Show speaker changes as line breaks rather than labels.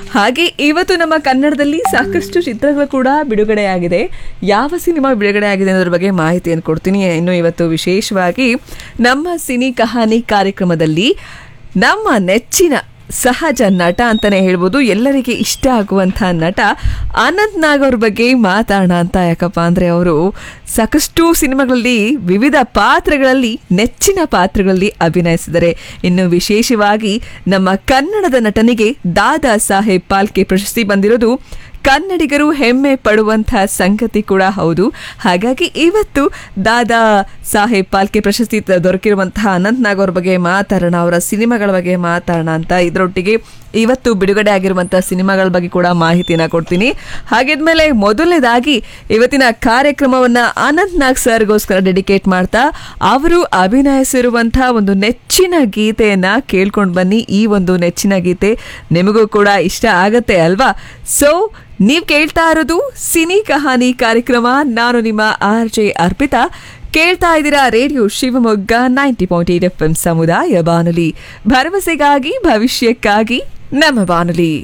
ಹಾಗೆ ಇವತ್ತು ನಮ್ಮ ಕನ್ನಡದಲ್ಲಿ ಸಾಕಷ್ಟು ಚಿತ್ರಗಳು ಕೂಡ ಬಿಡುಗಡೆಯಾಗಿದೆ ಯಾವ ಸಿನಿಮಾ ಬಿಡುಗಡೆ ಆಗಿದೆ ಅನ್ನೋದ್ರ ಬಗ್ಗೆ ಮಾಹಿತಿಯನ್ನು ಕೊಡ್ತೀನಿ ಇನ್ನು ಇವತ್ತು ವಿಶೇಷವಾಗಿ ನಮ್ಮ ಸಿನಿ ಕಹಾನಿ ಕಾರ್ಯಕ್ರಮದಲ್ಲಿ ನಮ್ಮ ನೆಚ್ಚಿನ ಸಹಜ ನಟ ಅಂತಾನೆ ಹೇಳ್ಬೋದು ಎಲ್ಲರಿಗೆ ಇಷ್ಟ ಆಗುವಂಥ ನಟ ಅನಂತ್ ನಾಗ್ ಅವ್ರ ಬಗ್ಗೆ ಮಾತಾಡೋಣ ಅಂತ ಯಾಕಪ್ಪ ಅಂದರೆ ಅವರು ಸಾಕಷ್ಟು ಸಿನಿಮಾಗಳಲ್ಲಿ ವಿವಿಧ ಪಾತ್ರಗಳಲ್ಲಿ ನೆಚ್ಚಿನ ಪಾತ್ರಗಳಲ್ಲಿ ಅಭಿನಯಿಸಿದ್ದಾರೆ ಇನ್ನು ವಿಶೇಷವಾಗಿ ನಮ್ಮ ಕನ್ನಡದ ನಟನಿಗೆ ದಾದಾ ಸಾಹೇಬ್ ಪಾಲ್ಕೆ ಪ್ರಶಸ್ತಿ ಬಂದಿರೋದು ಕನ್ನಡಿಗರು ಹೆಮ್ಮೆ ಪಡುವಂತಹ ಸಂಗತಿ ಕೂಡ ಹೌದು ಹಾಗಾಗಿ ಇವತ್ತು ದಾದಾ ಸಾಹೇಬ್ ಪಾಲ್ಕೆ ಪ್ರಶಸ್ತಿ ತ- ದೊರಕಿರುವಂತಹ ಅನಂತ್ ನಾಗ್ ಅವ್ರ ಬಗ್ಗೆ ಮಾತಾಡೋಣ ಅವರ ಸಿನಿಮಾಗಳ ಬಗ್ಗೆ ಮಾತಾಡೋಣ ಅಂತ ಇದರೊಟ್ಟಿಗೆ ಇವತ್ತು ಬಿಡುಗಡೆ ಆಗಿರುವಂತಹ ಸಿನಿಮಾಗಳ ಬಗ್ಗೆ ಕೂಡ ಮಾಹಿತಿನ ಕೊಡ್ತೀನಿ ಹಾಗಿದ್ಮೇಲೆ ಮೊದಲನೇದಾಗಿ ಇವತ್ತಿನ ಕಾರ್ಯಕ್ರಮವನ್ನ ಅನಂತ್ ನಾಗ್ ಸರ್ಗೋಸ್ಕರ ಡೆಡಿಕೇಟ್ ಮಾಡ್ತಾ ಅವರು ಅಭಿನಯಿಸಿರುವಂತಹ ಒಂದು ನೆಚ್ಚಿನ ಗೀತೆಯನ್ನ ಕೇಳ್ಕೊಂಡು ಬನ್ನಿ ಈ ಒಂದು ನೆಚ್ಚಿನ ಗೀತೆ ನಿಮಗೂ ಕೂಡ ಇಷ್ಟ ಆಗತ್ತೆ ಅಲ್ವಾ ಸೊ ನೀವ್ ಕೇಳ್ತಾ ಇರೋದು ಸಿನಿ ಕಹಾನಿ ಕಾರ್ಯಕ್ರಮ ನಾನು ನಿಮ್ಮ ಆರ್ ಜೆ ಅರ್ಪಿತಾ ಕೇಳ್ತಾ ಇದ್ದೀರಾ radio Shivamogga ninety point eight F M ಸಮುದಾಯ ಬಾನುಲಿ ಭರವಸೆಗಾಗಿ ಭವಿಷ್ಯಕ್ಕಾಗಿ ನಮ್ಮ ಬಾನುಲಿ